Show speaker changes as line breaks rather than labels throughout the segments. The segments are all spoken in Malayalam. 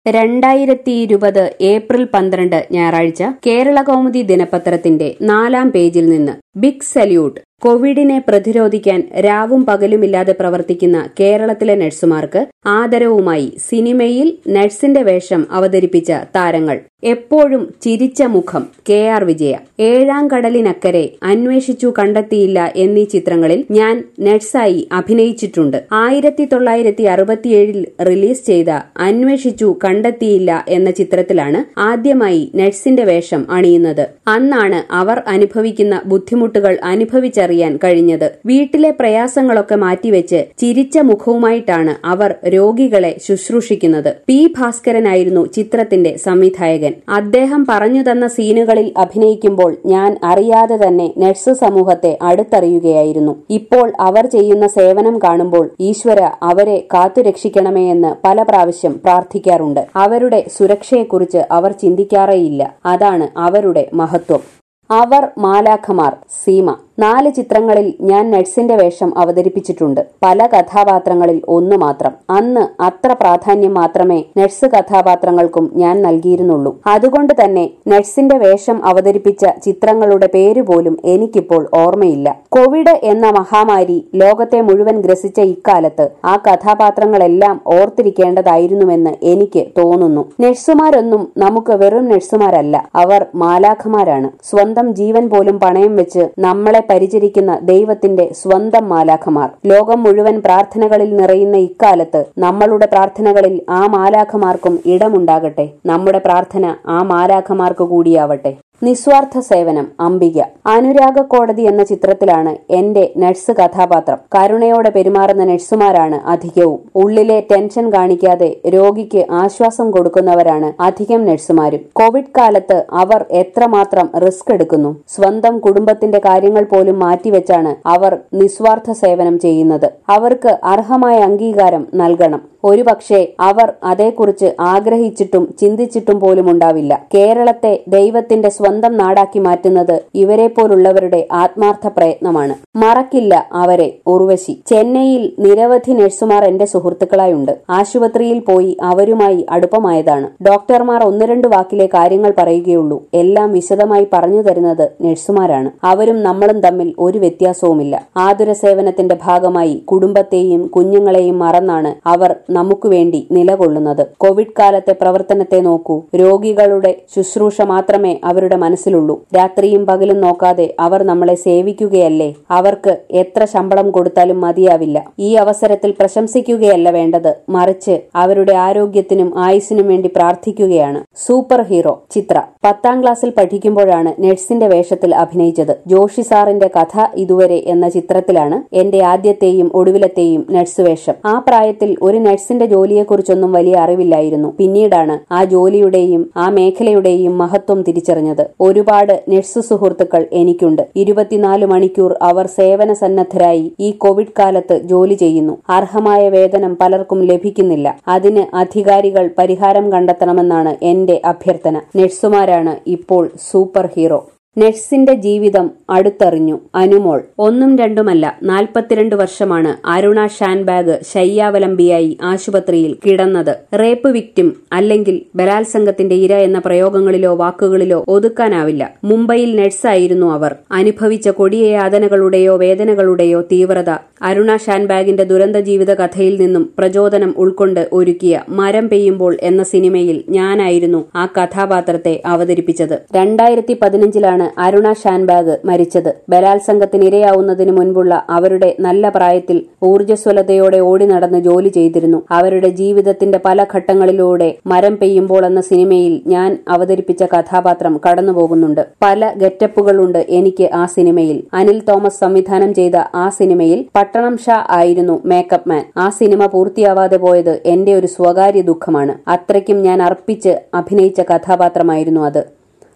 രണ്ടായിരത്തി ഇരുപത് ഏപ്രിൽ പന്ത്രണ്ട് ഞായറാഴ്ച കേരള കൗമുദി ദിനപത്രത്തിന്റെ നാലാം പേജിൽ നിന്ന് ബിഗ് സല്യൂട്ട് കോവിഡിനെ പ്രതിരോധിക്കാൻ രാവും പകലുമില്ലാതെ പ്രവർത്തിക്കുന്ന കേരളത്തിലെ നഴ്സുമാർക്ക് ആദരവുമായി സിനിമയിൽ നഴ്സിന്റെ വേഷം അവതരിപ്പിച്ച താരങ്ങൾ എപ്പോഴും ചിരിച്ച മുഖം കെ ആർ വിജയ ഏഴാം കടലിനക്കരെ അന്വേഷിച്ചു കണ്ടെത്തിയില്ല എന്നീ ചിത്രങ്ങളിൽ ഞാൻ നഴ്സായി അഭിനയിച്ചിട്ടുണ്ട് ആയിരത്തി തൊള്ളായിരത്തി അറുപത്തിയേഴിൽ റിലീസ് ചെയ്ത അന്വേഷിച്ചു കണ്ടെത്തിയില്ല എന്ന ചിത്രത്തിലാണ് ആദ്യമായി നഴ്സിന്റെ വേഷം അണിയുന്നത് അന്നാണ് അവർ അനുഭവിക്കുന്ന ബുദ്ധിമുട്ടുകൾ അനുഭവിച്ചറിയാൻ കഴിഞ്ഞത് വീട്ടിലെ പ്രയാസങ്ങളൊക്കെ മാറ്റിവെച്ച് ചിരിച്ച മുഖവുമായിട്ടാണ് അവർ രോഗികളെ ശുശ്രൂഷിക്കുന്നത് പി ഭാസ്കരനായിരുന്നു ചിത്രത്തിന്റെ സംവിധായകൻ അദ്ദേഹം പറഞ്ഞു തന്ന സീനുകളിൽ അഭിനയിക്കുമ്പോൾ ഞാൻ അറിയാതെ തന്നെ നഴ്സ് സമൂഹത്തെ അടുത്തറിയുകയായിരുന്നു ഇപ്പോൾ അവർ ചെയ്യുന്ന സേവനം കാണുമ്പോൾ ഈശ്വര അവരെ കാത്തുരക്ഷിക്കണമേ എന്ന് പല പ്രാവശ്യം പ്രാർത്ഥിക്കാറുണ്ട് അവരുടെ സുരക്ഷയെക്കുറിച്ച് അവർ ചിന്തിക്കാറേയില്ല അതാണ് അവരുടെ മഹത്വം അവർ മാലാഖമാർ സീമ നാല് ചിത്രങ്ങളിൽ ഞാൻ നഴ്സിന്റെ വേഷം അവതരിപ്പിച്ചിട്ടുണ്ട് പല കഥാപാത്രങ്ങളിൽ ഒന്നു മാത്രം അന്ന് അത്ര പ്രാധാന്യം മാത്രമേ നഴ്സ് കഥാപാത്രങ്ങൾക്കും ഞാൻ നൽകിയിരുന്നുള്ളൂ അതുകൊണ്ട് തന്നെ നഴ്സിന്റെ വേഷം അവതരിപ്പിച്ച ചിത്രങ്ങളുടെ പേര് പോലും എനിക്കിപ്പോൾ ഓർമ്മയില്ല കോവിഡ് എന്ന മഹാമാരി ലോകത്തെ മുഴുവൻ ഗ്രസിച്ച ഇക്കാലത്ത് ആ കഥാപാത്രങ്ങളെല്ലാം ഓർത്തിരിക്കേണ്ടതായിരുന്നുവെന്ന് എനിക്ക് തോന്നുന്നു നഴ്സുമാരൊന്നും നമുക്ക് വെറും നഴ്സുമാരല്ല അവർ മാലാഖമാരാണ് സ്വന്തം ജീവൻ പോലും പണയം വെച്ച് നമ്മളെ പരിചരിക്കുന്ന ദൈവത്തിന്റെ സ്വന്തം മാലാഖമാർ ലോകം മുഴുവൻ പ്രാർത്ഥനകളിൽ നിറയുന്ന ഇക്കാലത്ത് നമ്മളുടെ പ്രാർത്ഥനകളിൽ ആ മാലാഖമാർക്കും ഇടമുണ്ടാകട്ടെ നമ്മുടെ പ്രാർത്ഥന ആ മാലാഖമാർക്ക് കൂടിയാവട്ടെ നിസ്വാർത്ഥ സേവനം അംബിക അനുരാഗ കോടതി എന്ന ചിത്രത്തിലാണ് എന്റെ നഴ്സ് കഥാപാത്രം കരുണയോടെ പെരുമാറുന്ന നഴ്സുമാരാണ് അധികവും ഉള്ളിലെ ടെൻഷൻ കാണിക്കാതെ രോഗിക്ക് ആശ്വാസം കൊടുക്കുന്നവരാണ് അധികം നഴ്സുമാരും കോവിഡ് കാലത്ത് അവർ എത്രമാത്രം റിസ്ക് എടുക്കുന്നു സ്വന്തം കുടുംബത്തിന്റെ കാര്യങ്ങൾ പോലും മാറ്റിവെച്ചാണ് അവർ നിസ്വാർത്ഥ സേവനം ചെയ്യുന്നത് അവർക്ക് അർഹമായ അംഗീകാരം നൽകണം ഒരുപക്ഷെ അവർ അതേക്കുറിച്ച് ആഗ്രഹിച്ചിട്ടും ചിന്തിച്ചിട്ടും പോലും ഉണ്ടാവില്ല കേരളത്തെ ദൈവത്തിന്റെ സ്വന്തം നാടാക്കി മാറ്റുന്നത് ഇവരെ പോലുള്ളവരുടെ ആത്മാർത്ഥ പ്രയത്നമാണ് മറക്കില്ല അവരെ ഉർവശി ചെന്നൈയിൽ നിരവധി നഴ്സുമാർ എന്റെ സുഹൃത്തുക്കളായുണ്ട് ആശുപത്രിയിൽ പോയി അവരുമായി അടുപ്പമായതാണ് ഡോക്ടർമാർ ഒന്ന് രണ്ട് വാക്കിലെ കാര്യങ്ങൾ പറയുകയുള്ളൂ എല്ലാം വിശദമായി പറഞ്ഞു തരുന്നത് നഴ്സുമാരാണ് അവരും നമ്മളും തമ്മിൽ ഒരു വ്യത്യാസവുമില്ല ആതുര സേവനത്തിന്റെ ഭാഗമായി കുടുംബത്തെയും കുഞ്ഞുങ്ങളെയും മറന്നാണ് അവർ നമുക്ക് വേണ്ടി നിലകൊള്ളുന്നത് കോവിഡ് കാലത്തെ പ്രവർത്തനത്തെ നോക്കൂ രോഗികളുടെ ശുശ്രൂഷ മാത്രമേ അവരുടെ മനസ്സിലുള്ളൂ രാത്രിയും പകലും നോക്കാതെ അവർ നമ്മളെ സേവിക്കുകയല്ലേ അവർക്ക് എത്ര ശമ്പളം കൊടുത്താലും മതിയാവില്ല ഈ അവസരത്തിൽ പ്രശംസിക്കുകയല്ല വേണ്ടത് മറിച്ച് അവരുടെ ആരോഗ്യത്തിനും ആയുസിനും വേണ്ടി പ്രാർത്ഥിക്കുകയാണ് സൂപ്പർ ഹീറോ ചിത്ര പത്താം ക്ലാസ്സിൽ പഠിക്കുമ്പോഴാണ് നഴ്സിന്റെ വേഷത്തിൽ അഭിനയിച്ചത് ജോഷി സാറിന്റെ കഥ ഇതുവരെ എന്ന ചിത്രത്തിലാണ് എന്റെ ആദ്യത്തെയും ഒടുവിലത്തെയും നഴ്സ് വേഷം ആ പ്രായത്തിൽ ഒരു നഴ്സിന്റെ ജോലിയെക്കുറിച്ചൊന്നും വലിയ അറിവില്ലായിരുന്നു പിന്നീടാണ് ആ ജോലിയുടെയും ആ മേഖലയുടെയും മഹത്വം തിരിച്ചറിഞ്ഞത് ഒരുപാട് നഴ്സ് സുഹൃത്തുക്കൾ എനിക്കുണ്ട് ഇരുപത്തിനാല് മണിക്കൂർ അവർ സേവന സന്നദ്ധരായി ഈ കോവിഡ് കാലത്ത് ജോലി ചെയ്യുന്നു അർഹമായ വേതനം പലർക്കും ലഭിക്കുന്നില്ല അതിന് അധികാരികൾ പരിഹാരം കണ്ടെത്തണമെന്നാണ് എന്റെ അഭ്യർത്ഥന നഴ്സുമാരാണ് ഇപ്പോൾ സൂപ്പർ ഹീറോ നഴ്സിന്റെ ജീവിതം അടുത്തറിഞ്ഞു അനുമോൾ ഒന്നും രണ്ടുമല്ല നാൽപ്പത്തിരണ്ട് വർഷമാണ് അരുണ ഷാൻബാഗ് ശയ്യാവലംബിയായി ആശുപത്രിയിൽ കിടന്നത് റേപ്പ് വിക്ടിം അല്ലെങ്കിൽ ബലാത്സംഗത്തിന്റെ ഇര എന്ന പ്രയോഗങ്ങളിലോ വാക്കുകളിലോ ഒതുക്കാനാവില്ല മുംബൈയിൽ നഴ്സായിരുന്നു അവർ അനുഭവിച്ച കൊടിയ യാതനകളുടെയോ വേദനകളുടെയോ തീവ്രത അരുണ ഷാൻബാഗിന്റെ ദുരന്ത ജീവിത കഥയിൽ നിന്നും പ്രചോദനം ഉൾക്കൊണ്ട് ഒരുക്കിയ മരം പെയ്യുമ്പോൾ എന്ന സിനിമയിൽ ഞാനായിരുന്നു ആ കഥാപാത്രത്തെ അവതരിപ്പിച്ചത് രണ്ടായിരത്തി പതിനഞ്ചിലാണ് ആണ് അരുണ ഷാൻബാഗ് മരിച്ചത് ബലാത്സംഗത്തിന് ഇരയാവുന്നതിന് മുൻപുള്ള അവരുടെ നല്ല പ്രായത്തിൽ ഊർജ്ജസ്വലതയോടെ ഓടി നടന്ന് ജോലി ചെയ്തിരുന്നു അവരുടെ ജീവിതത്തിന്റെ പല ഘട്ടങ്ങളിലൂടെ മരം പെയ്യുമ്പോൾ എന്ന സിനിമയിൽ ഞാൻ അവതരിപ്പിച്ച കഥാപാത്രം കടന്നുപോകുന്നുണ്ട് പല ഗെറ്റപ്പുകളുണ്ട് എനിക്ക് ആ സിനിമയിൽ അനിൽ തോമസ് സംവിധാനം ചെയ്ത ആ സിനിമയിൽ പട്ടണം ഷാ ആയിരുന്നു മേക്കപ്പ് മാൻ ആ സിനിമ പൂർത്തിയാവാതെ പോയത് എന്റെ ഒരു സ്വകാര്യ ദുഃഖമാണ് അത്രയ്ക്കും ഞാൻ അർപ്പിച്ച് അഭിനയിച്ച കഥാപാത്രമായിരുന്നു അത്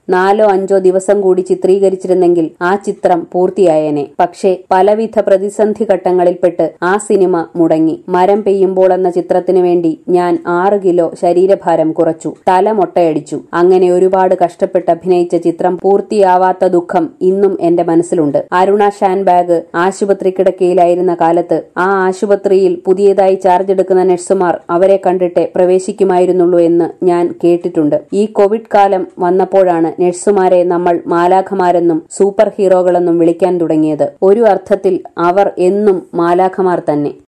നാലോ അഞ്ചോ ദിവസം കൂടി ചിത്രീകരിച്ചിരുന്നെങ്കിൽ ആ ചിത്രം പൂർത്തിയായേനെ പക്ഷേ പലവിധ പ്രതിസന്ധി ഘട്ടങ്ങളിൽപ്പെട്ട് ആ സിനിമ മുടങ്ങി മരം പെയ്യുമ്പോൾ എന്ന ചിത്രത്തിനു വേണ്ടി ഞാൻ ആറ് കിലോ ശരീരഭാരം കുറച്ചു തല മൊട്ടയടിച്ചു അങ്ങനെ ഒരുപാട് കഷ്ടപ്പെട്ട് അഭിനയിച്ച ചിത്രം പൂർത്തിയാവാത്ത ദുഃഖം ഇന്നും എന്റെ മനസ്സിലുണ്ട് അരുണ ഷാൻബാഗ് ആശുപത്രി കിടക്കയിലായിരുന്ന കാലത്ത് ആ ആശുപത്രിയിൽ പുതിയതായി ചാർജ് എടുക്കുന്ന നഴ്സുമാർ അവരെ കണ്ടിട്ട് പ്രവേശിക്കുമായിരുന്നുള്ളൂ എന്ന് ഞാൻ കേട്ടിട്ടുണ്ട് ഈ കോവിഡ് കാലം വന്നപ്പോഴാണ് നഴ്സുമാരെ നമ്മൾ മാലാഖമാരെന്നും സൂപ്പർ ഹീറോകളെന്നും വിളിക്കാൻ തുടങ്ങിയത് ഒരു അർത്ഥത്തിൽ അവർ എന്നും മാലാഖമാർ തന്നെ